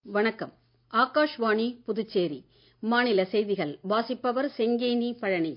வணக்கம் ஆகாஷ்வாணி புதுச்சேரி மாநில செய்திகள் வாசிப்பவர் செங்கேனி பழனி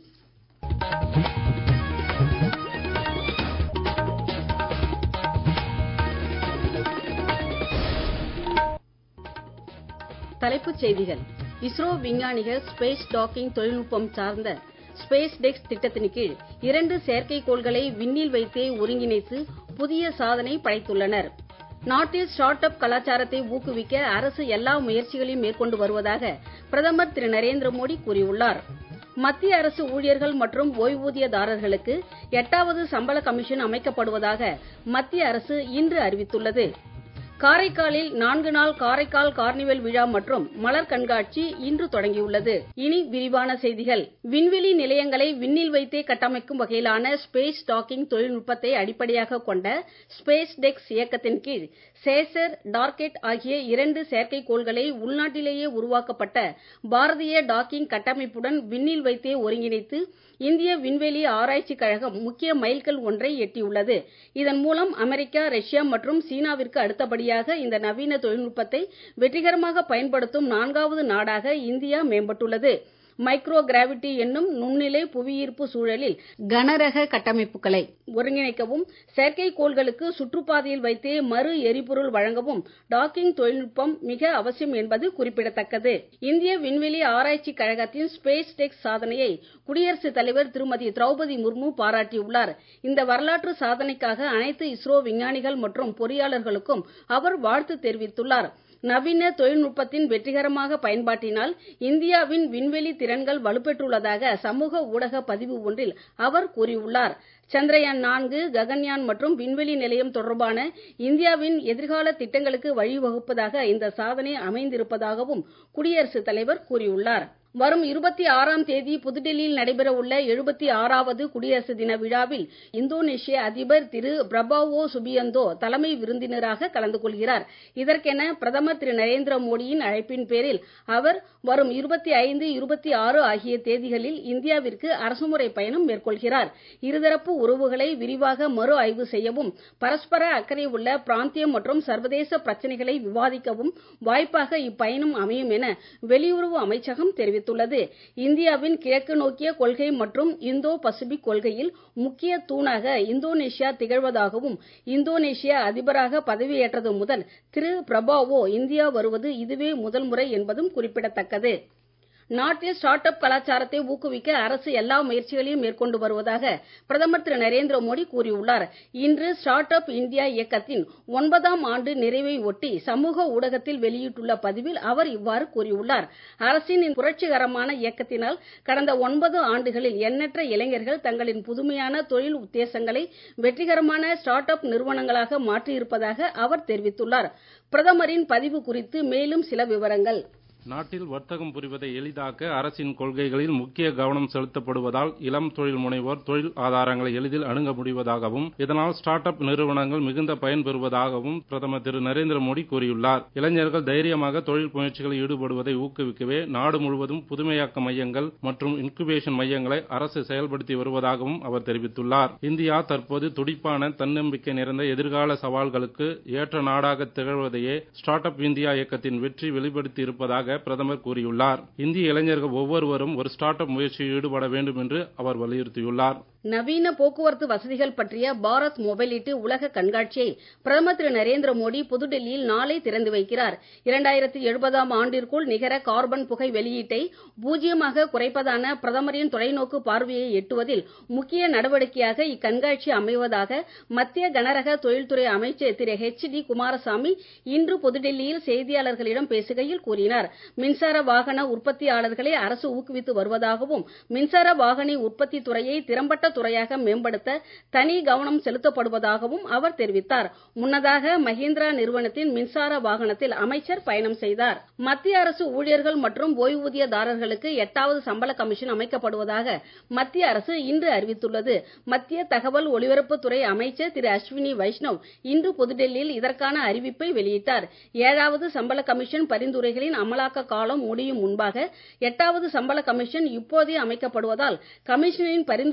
தலைப்புச் செய்திகள் இஸ்ரோ விஞ்ஞானிகள் ஸ்பேஸ் டாக்கிங் தொழில்நுட்பம் சார்ந்த ஸ்பேஸ் டெக்ஸ் திட்டத்தின் கீழ் இரண்டு செயற்கைக்கோள்களை விண்ணில் வைத்தே ஒருங்கிணைத்து புதிய சாதனை படைத்துள்ளனர் நாட்டில் ஸ்டார்ட் அப் கலாச்சாரத்தை ஊக்குவிக்க அரசு எல்லா முயற்சிகளையும் மேற்கொண்டு வருவதாக பிரதமர் திரு நரேந்திர மோடி கூறியுள்ளார் மத்திய அரசு ஊழியர்கள் மற்றும் ஓய்வூதியதாரர்களுக்கு எட்டாவது சம்பள கமிஷன் அமைக்கப்படுவதாக மத்திய அரசு இன்று அறிவித்துள்ளது காரைக்காலில் நான்கு நாள் காரைக்கால் கார்னிவல் விழா மற்றும் மலர் கண்காட்சி இன்று தொடங்கியுள்ளது இனி விரிவான செய்திகள் விண்வெளி நிலையங்களை விண்ணில் வைத்தே கட்டமைக்கும் வகையிலான ஸ்பேஸ் டாக்கிங் தொழில்நுட்பத்தை அடிப்படையாக கொண்ட ஸ்பேஸ் டெக்ஸ் இயக்கத்தின் கீழ் சேசர் டார்கெட் ஆகிய இரண்டு செயற்கைக்கோள்களை உள்நாட்டிலேயே உருவாக்கப்பட்ட பாரதிய டாக்கிங் கட்டமைப்புடன் விண்ணில் வைத்தே ஒருங்கிணைத்து இந்திய விண்வெளி ஆராய்ச்சிக் கழகம் முக்கிய மைல்கல் ஒன்றை எட்டியுள்ளது இதன் மூலம் அமெரிக்கா ரஷ்யா மற்றும் சீனாவிற்கு அடுத்தபடியாக இந்த நவீன தொழில்நுட்பத்தை வெற்றிகரமாக பயன்படுத்தும் நான்காவது நாடாக இந்தியா மேம்பட்டுள்ளது மைக்ரோ கிராவிட்டி என்னும் நுண்ணிலை புவியீர்ப்பு சூழலில் கனரக கட்டமைப்புகளை ஒருங்கிணைக்கவும் செயற்கைக்கோள்களுக்கு சுற்றுப்பாதையில் வைத்தே மறு எரிபொருள் வழங்கவும் டாக்கிங் தொழில்நுட்பம் மிக அவசியம் என்பது குறிப்பிடத்தக்கது இந்திய விண்வெளி ஆராய்ச்சிக் கழகத்தின் ஸ்பேஸ் டெக்ஸ் சாதனையை குடியரசுத் தலைவர் திருமதி திரௌபதி முர்மு பாராட்டியுள்ளார் இந்த வரலாற்று சாதனைக்காக அனைத்து இஸ்ரோ விஞ்ஞானிகள் மற்றும் பொறியாளர்களுக்கும் அவர் வாழ்த்து தெரிவித்துள்ளார் நவீன தொழில்நுட்பத்தின் வெற்றிகரமாக பயன்பாட்டினால் இந்தியாவின் விண்வெளி திறன்கள் வலுப்பெற்றுள்ளதாக சமூக ஊடக பதிவு ஒன்றில் அவர் கூறியுள்ளார் சந்திரயான் நான்கு ககன்யான் மற்றும் விண்வெளி நிலையம் தொடர்பான இந்தியாவின் எதிர்கால திட்டங்களுக்கு வழிவகுப்பதாக இந்த சாதனை அமைந்திருப்பதாகவும் குடியரசுத் தலைவர் கூறியுள்ளார் வரும் இருபத்தி ஆறாம் தேதி புதுடெல்லியில் நடைபெற உள்ள எழுபத்தி ஆறாவது குடியரசு தின விழாவில் இந்தோனேஷிய அதிபர் திரு பிரபாவோ சுபியந்தோ தலைமை விருந்தினராக கலந்து கொள்கிறார் இதற்கென பிரதமர் திரு நரேந்திர மோடியின் அழைப்பின் பேரில் அவர் வரும் இருபத்தி ஐந்து இருபத்தி ஆறு ஆகிய தேதிகளில் இந்தியாவிற்கு அரசுமுறை பயணம் மேற்கொள்கிறார் இருதரப்பு உறவுகளை விரிவாக மறு ஆய்வு செய்யவும் பரஸ்பர அக்கறை உள்ள பிராந்திய மற்றும் சர்வதேச பிரச்சனைகளை விவாதிக்கவும் வாய்ப்பாக இப்பயணம் அமையும் என வெளியுறவு அமைச்சகம் தெரிவித்துள்ளது தெரிவித்துள்ளது இந்தியாவின் கிழக்கு நோக்கிய கொள்கை மற்றும் இந்தோ பசிபிக் கொள்கையில் முக்கிய தூணாக இந்தோனேஷியா திகழ்வதாகவும் இந்தோனேஷியா அதிபராக பதவியேற்றது முதல் திரு பிரபாவோ இந்தியா வருவது இதுவே முதல் முறை என்பதும் குறிப்பிடத்தக்கது நாட்டில் ஸ்டார்ட் அப் கலாச்சாரத்தை ஊக்குவிக்க அரசு எல்லா முயற்சிகளையும் மேற்கொண்டு வருவதாக பிரதமர் திரு நரேந்திர மோடி கூறியுள்ளார் இன்று ஸ்டார்ட் அப் இந்தியா இயக்கத்தின் ஒன்பதாம் ஆண்டு நிறைவை ஒட்டி சமூக ஊடகத்தில் வெளியிட்டுள்ள பதிவில் அவர் இவ்வாறு கூறியுள்ளார் அரசின் புரட்சிகரமான இயக்கத்தினால் கடந்த ஒன்பது ஆண்டுகளில் எண்ணற்ற இளைஞர்கள் தங்களின் புதுமையான தொழில் உத்தேசங்களை வெற்றிகரமான ஸ்டார்ட் அப் நிறுவனங்களாக மாற்றியிருப்பதாக அவர் தெரிவித்துள்ளார் பிரதமரின் பதிவு குறித்து மேலும் சில விவரங்கள் நாட்டில் வர்த்தகம் புரிவதை எளிதாக்க அரசின் கொள்கைகளில் முக்கிய கவனம் செலுத்தப்படுவதால் இளம் தொழில் முனைவோர் தொழில் ஆதாரங்களை எளிதில் அணுக முடிவதாகவும் இதனால் ஸ்டார்ட் அப் நிறுவனங்கள் மிகுந்த பயன்பெறுவதாகவும் பிரதமர் திரு நரேந்திர மோடி கூறியுள்ளார் இளைஞர்கள் தைரியமாக தொழில் முயற்சிகளில் ஈடுபடுவதை ஊக்குவிக்கவே நாடு முழுவதும் புதுமையாக்க மையங்கள் மற்றும் இன்குபேஷன் மையங்களை அரசு செயல்படுத்தி வருவதாகவும் அவர் தெரிவித்துள்ளார் இந்தியா தற்போது துடிப்பான தன்னம்பிக்கை நிறைந்த எதிர்கால சவால்களுக்கு ஏற்ற நாடாக திகழ்வதையே ஸ்டார்ட் அப் இந்தியா இயக்கத்தின் வெற்றி வெளிப்படுத்தி இருப்பதாக பிரதமர் கூறியுள்ளார் இந்திய இளைஞர்கள் ஒவ்வொருவரும் ஒரு ஸ்டார்ட் அப் முயற்சியில் ஈடுபட வேண்டும் என்று அவர் வலியுறுத்தியுள்ளார் நவீன போக்குவரத்து வசதிகள் பற்றிய பாரத் மொபைலிட்டி உலக கண்காட்சியை பிரதமர் திரு நரேந்திர மோடி புதுடெல்லியில் நாளை திறந்து வைக்கிறார் இரண்டாயிரத்தி எழுபதாம் ஆண்டிற்குள் நிகர கார்பன் புகை வெளியீட்டை பூஜ்ஜியமாக குறைப்பதான பிரதமரின் தொலைநோக்கு பார்வையை எட்டுவதில் முக்கிய நடவடிக்கையாக இக்கண்காட்சி அமைவதாக மத்திய கனரக தொழில்துறை அமைச்சர் திரு ஹெச் டி குமாரசாமி இன்று புதுடெல்லியில் செய்தியாளர்களிடம் பேசுகையில் கூறினார் மின்சார வாகன உற்பத்தியாளர்களை அரசு ஊக்குவித்து வருவதாகவும் மின்சார வாகன உற்பத்தி துறையை திறம்பட்ட துறையாக மேம்படுத்த தனி கவனம் செலுத்தப்படுவதாகவும் அவர் தெரிவித்தார் முன்னதாக மஹிந்திரா நிறுவனத்தின் மின்சார வாகனத்தில் அமைச்சர் பயணம் செய்தார் மத்திய அரசு ஊழியர்கள் மற்றும் ஓய்வூதியதாரர்களுக்கு எட்டாவது சம்பள கமிஷன் அமைக்கப்படுவதாக மத்திய அரசு இன்று அறிவித்துள்ளது மத்திய தகவல் ஒலிபரப்புத்துறை அமைச்சர் திரு அஸ்வினி வைஷ்ணவ் இன்று புதுடெல்லியில் இதற்கான அறிவிப்பை வெளியிட்டார் ஏழாவது சம்பள கமிஷன் பரிந்துரைகளின் அமலாக்க காலம் முடியும் முன்பாக எட்டாவது சம்பள கமிஷன் இப்போதே அமைக்கப்படுவதால் கமிஷனின் பரிந்துரைகளை பெற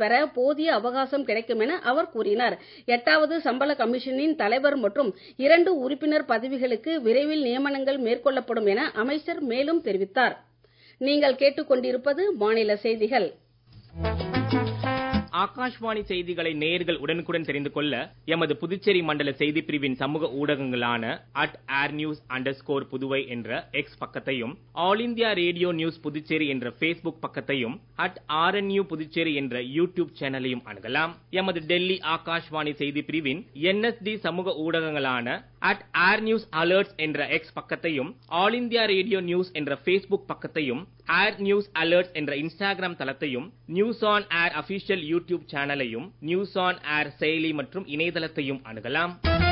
பெற போதிய அவகாசம் கிடைக்கும் என அவர் கூறினார் எட்டாவது சம்பள கமிஷனின் தலைவர் மற்றும் இரண்டு உறுப்பினர் பதவிகளுக்கு விரைவில் நியமனங்கள் மேற்கொள்ளப்படும் என அமைச்சர் மேலும் தெரிவித்தார் நீங்கள் கேட்டுக்கொண்டிருப்பது மாநில செய்திகள் ஆகாஷ்வாணி செய்திகளை நேயர்கள் உடனுக்குடன் தெரிந்து கொள்ள எமது புதுச்சேரி மண்டல செய்தி பிரிவின் சமூக ஊடகங்களான at air news under Puduvai என்ற எக்ஸ் பக்கத்தையும் All India Radio News Puducherry என்ற பேஸ்புக் பக்கத்தையும் அட் ஆர்என்யூ புதுச்சேரி என்ற யூடியூப் சேனலையும் அணுகலாம் எமது டெல்லி ஆகாஷ்வாணி செய்தி பிரிவின் என்எஸ்டி சமூக ஊடகங்களான அட் ஏர் நியூஸ் அலர்ட்ஸ் என்ற எக்ஸ் பக்கத்தையும் ஆல் இந்தியா ரேடியோ நியூஸ் என்ற பேஸ்புக் பக்கத்தையும் ஏர் நியூஸ் அலர்ட்ஸ் என்ற இன்ஸ்டாகிராம் தளத்தையும் news on air official YouTube சேனலையும் நியூஸ் ஆன் ஏர் செயலி மற்றும் இணையதளத்தையும் அணுகலாம்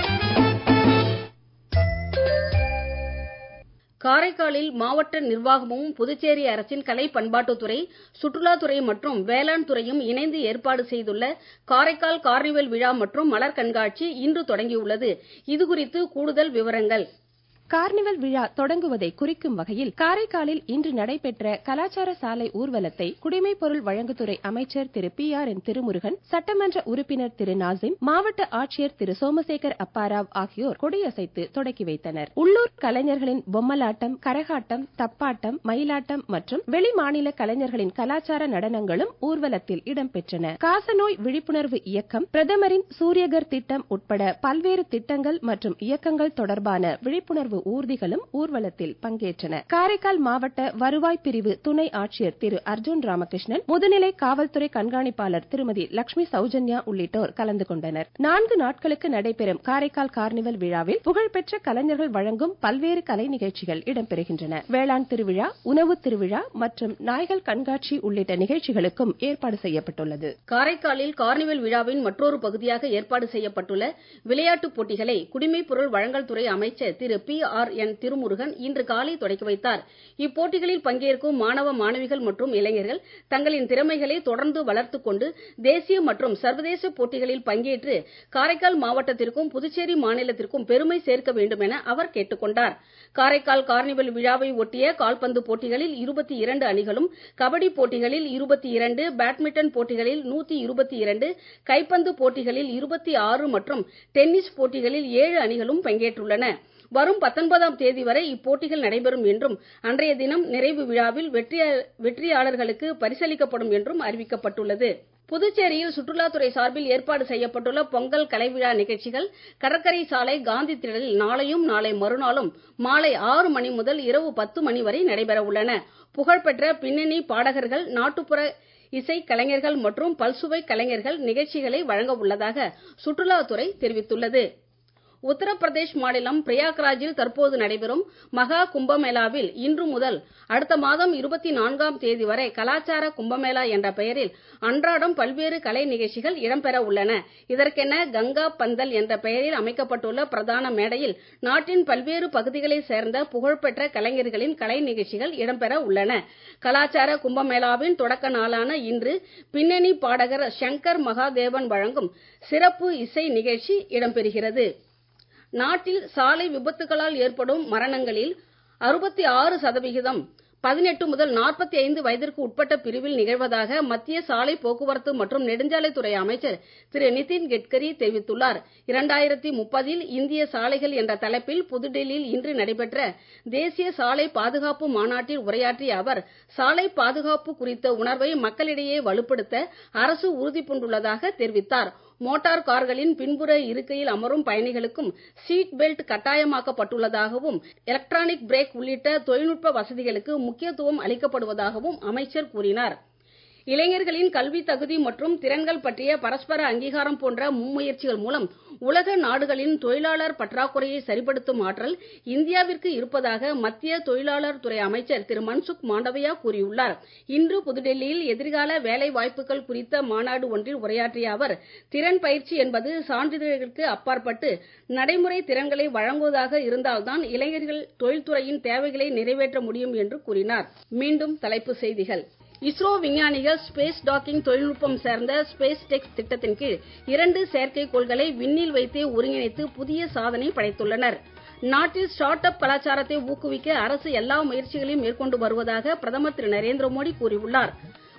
காரைக்காலில் மாவட்ட நிர்வாகமும் புதுச்சேரி அரசின் கலை பண்பாட்டுத்துறை சுற்றுலாத்துறை மற்றும் வேளாண் துறையும் இணைந்து ஏற்பாடு செய்துள்ள காரைக்கால் கார்னிவல் விழா மற்றும் மலர் கண்காட்சி இன்று தொடங்கியுள்ளது இதுகுறித்து கூடுதல் விவரங்கள் கார்னிவல் விழா தொடங்குவதை குறிக்கும் வகையில் காரைக்காலில் இன்று நடைபெற்ற கலாச்சார சாலை ஊர்வலத்தை குடிமைப் பொருள் வழங்குத்துறை அமைச்சர் Thiru P R N Thirumurugan சட்டமன்ற உறுப்பினர் திரு நாசிம் மாவட்ட ஆட்சியர் திரு சோமசேகர் அப்பாராவ் ஆகியோர் கொடியசைத்து தொடக்கி வைத்தனர் உள்ளூர் கலைஞர்களின் பொம்மலாட்டம் கரகாட்டம் தப்பாட்டம் மயிலாட்டம் மற்றும் வெளி மாநில கலைஞர்களின் கலாச்சார நடனங்களும் ஊர்வலத்தில் இடம்பெற்றன காசநோய் விழிப்புணர்வு இயக்கம் பிரதமரின் சூரியகர் திட்டம் உட்பட பல்வேறு திட்டங்கள் மற்றும் இயக்கங்கள் தொடர்பான விழிப்புணர்வு ஊர்திகளும் ஊர்வலத்தில் பங்கேற்றன காரைக்கால் மாவட்ட வருவாய் பிரிவு துணை ஆட்சியர் திரு அர்ஜுன் ராமகிருஷ்ணன் முதுநிலை காவல்துறை கண்காணிப்பாளர் திருமதி லட்சுமி சௌஜன்யா உள்ளிட்டோர் கலந்து கொண்டனர் நான்கு நாட்களுக்கு நடைபெறும் காரைக்கால் கார்னிவல் விழாவில் புகழ்பெற்ற கலைஞர்கள் வழங்கும் பல்வேறு கலை நிகழ்ச்சிகள் இடம்பெறுகின்றன வேளாண் திருவிழா உணவு திருவிழா மற்றும் நாய்கள் கண்காட்சி உள்ளிட்ட நிகழ்ச்சிகளுக்கும் ஏற்பாடு செய்யப்பட்டுள்ளது காரைக்காலில் கார்னிவல் விழாவின் மற்றொரு பகுதியாக ஏற்பாடு செய்யப்பட்டுள்ள விளையாட்டுப் போட்டிகளை குடிமைப் பொருள் வழங்கல் துறை அமைச்சர் Thiru P R N Thirumurugan இன்று காலை தொடக்கி வைத்தார் இப்போட்டிகளில் பங்கேற்கும் மாணவ மாணவிகள் மற்றும் இளைஞர்கள் தங்களின் திறமைகளை தொடர்ந்து வளர்த்துக் கொண்டு தேசிய மற்றும் சர்வதேச போட்டிகளில் பங்கேற்று காரைக்கால் மாவட்டத்திற்கும் புதுச்சேரி மாநிலத்திற்கும் பெருமை சேர்க்க வேண்டும் என அவர் கேட்டுக் கொண்டார் காரைக்கால் கார்னிவல் விழாவை ஒட்டிய கால்பந்து போட்டிகளில் இருபத்தி இரண்டு அணிகளும் கபடி போட்டிகளில் இருபத்தி இரண்டு பேட்மிண்டன் போட்டிகளில் நூத்தி இருபத்தி இரண்டு கைப்பந்து போட்டிகளில் இருபத்தி ஆறு மற்றும் டென்னிஸ் போட்டிகளில் ஏழு அணிகளும் பங்கேற்றுள்ளன வரும் பத்தொன்பதாம் தேதி வரை இப்போட்டிகள் நடைபெறும் என்றும் அன்றைய தினம் நிறைவு விழாவில் வெற்றியாளர்களுக்கு பரிசளிக்கப்படும் என்றும் அறிவிக்கப்பட்டுள்ளது புதுச்சேரியில் சுற்றுலாத்துறை சார்பில் ஏற்பாடு செய்யப்பட்டுள்ள பொங்கல் கலைவிழா நிகழ்ச்சிகள் கடற்கரை சாலை காந்தி திடலில் நாளையும் நாளை மறுநாளும் மாலை ஆறு மணி முதல் இரவு பத்து மணி வரை நடைபெற உள்ளன புகழ்பெற்ற பின்னணி பாடகர்கள் நாட்டுப்புற இசை கலைஞர்கள் மற்றும் பல்சுவை கலைஞர்கள் நிகழ்ச்சிகளை வழங்க உள்ளதாக சுற்றுலாத்துறை தெரிவித்துள்ளது உத்தரப்பிரதேஷ் மாநிலம் பிரயாக்ராஜில் தற்போது நடைபெறும் மகா கும்பமேளாவில் இன்று முதல் அடுத்த மாதம் இருபத்தி நான்காம் தேதி வரை கலாச்சார கும்பமேளா என்ற பெயரில் அன்றாடம் பல்வேறு கலை நிகழ்ச்சிகள் இடம்பெற உள்ளன இதற்கென கங்கா பந்தல் என்ற பெயரில் அமைக்கப்பட்டுள்ள பிரதான மேடையில் நாட்டின் பல்வேறு பகுதிகளைச் சேர்ந்த புகழ்பெற்ற கலைஞர்களின் கலை நிகழ்ச்சிகள் இடம்பெற உள்ளன கலாச்சார கும்பமேளாவின் தொடக்க நாளான இன்று பின்னணி பாடகர் சங்கர் மகாதேவன் வழங்கும் சிறப்பு இசை நிகழ்ச்சி இடம்பெறுகிறது நாட்டில் சாலை விபத்துகளால் ஏற்படும் மரணங்களில் அறுபத்தி ஆறு சதவிகிதம் பதினெட்டு முதல் நாற்பத்தி ஐந்து வயதிற்கு உட்பட்ட பிரிவில் நிகழ்வதாக மத்திய சாலை போக்குவரத்து மற்றும் நெடுஞ்சாலைத்துறை அமைச்சர் திரு நிதின் கட்கரி தெரிவித்துள்ளார் இரண்டாயிரத்தி முப்பதில் இந்திய சாலைகள் என்ற தலைப்பில் புதுடெல்லியில் இன்று நடைபெற்ற தேசிய சாலை பாதுகாப்பு மாநாட்டில் உரையாற்றிய அவர் சாலை பாதுகாப்பு குறித்த உணர்வை மக்களிடையே வலுப்படுத்த அரசு உறுதிபூண்டுள்ளதாக தெரிவித்தார் மோட்டார் கார்களின் பின்புற இருக்கையில் அமரும் பயணிகளுக்கும் சீட் பெல்ட் கட்டாயமாக்கப்பட்டுள்ளதாகவும் எலக்ட்ரானிக் பிரேக் உள்ளிட்ட தொழில்நுட்ப வசதிகளுக்கு முக்கியத்துவம் அளிக்கப்படுவதாகவும் அமைச்சர் கூறினார் இளைஞர்களின் கல்வி தகுதி மற்றும் திறன்கள் பற்றிய பரஸ்பர அங்கீகாரம் போன்ற முன்முயற்சிகள் மூலம் உலக நாடுகளின் தொழிலாளர் பற்றாக்குறையை சரிப்படுத்தும் ஆற்றல் இந்தியாவிற்கு இருப்பதாக மத்திய தொழிலாளர் துறை அமைச்சர் திரு மன்சுக் மாண்டவியா கூறியுள்ளார் இன்று புதுடெல்லியில் எதிர்கால வேலை வாய்ப்புகள் குறித்த மாநாடு ஒன்றில் உரையாற்றிய அவர் திறன் பயிற்சி என்பது சான்றிதழ்களுக்கு அப்பாற்பட்டு நடைமுறை திறன்களை வழங்குவதாக இருந்தால்தான் இளைஞர்கள் தொழில்துறையின் தேவைகளை நிறைவேற்ற முடியும் என்று கூறினார் மீண்டும் தலைப்புச் செய்திகள் இஸ்ரோ விஞ்ஞானிகள் ஸ்பேஸ் டாக்கிங் தொழில்நுட்பம் சேர்ந்த ஸ்பேஸ் டெக்ஸ் திட்டத்தின் கீழ் இரண்டு செயற்கைக்கோள்களை விண்ணில் வைத்தே ஒருங்கிணைத்து புதிய சாதனை படைத்துள்ளனர் நாட்டில் ஸ்டார்ட் அப் கலாச்சாரத்தை ஊக்குவிக்க அரசு எல்லா முயற்சிகளையும் மேற்கொண்டு வருவதாக பிரதமர் திரு நரேந்திர மோடி கூறியுள்ளார்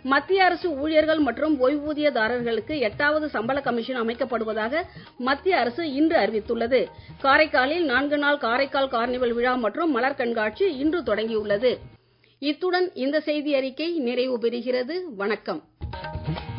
மத்திய அரசு ஊழியர்கள் மற்றும் ஓய்வூதியதாரர்களுக்கு எட்டாவது சம்பள கமிஷன் அமைக்கப்படுவதாக மத்திய அரசு இன்று அறிவித்துள்ளது காரைக்காலில் நான்கு நாள் காரைக்கால் கார்னிவல் விழா மற்றும் மலர் கண்காட்சி இன்று தொடங்கியுள்ளது இத்துடன் இந்த செய்தி அறிக்கை நிறைவு பெறுகிறது வணக்கம்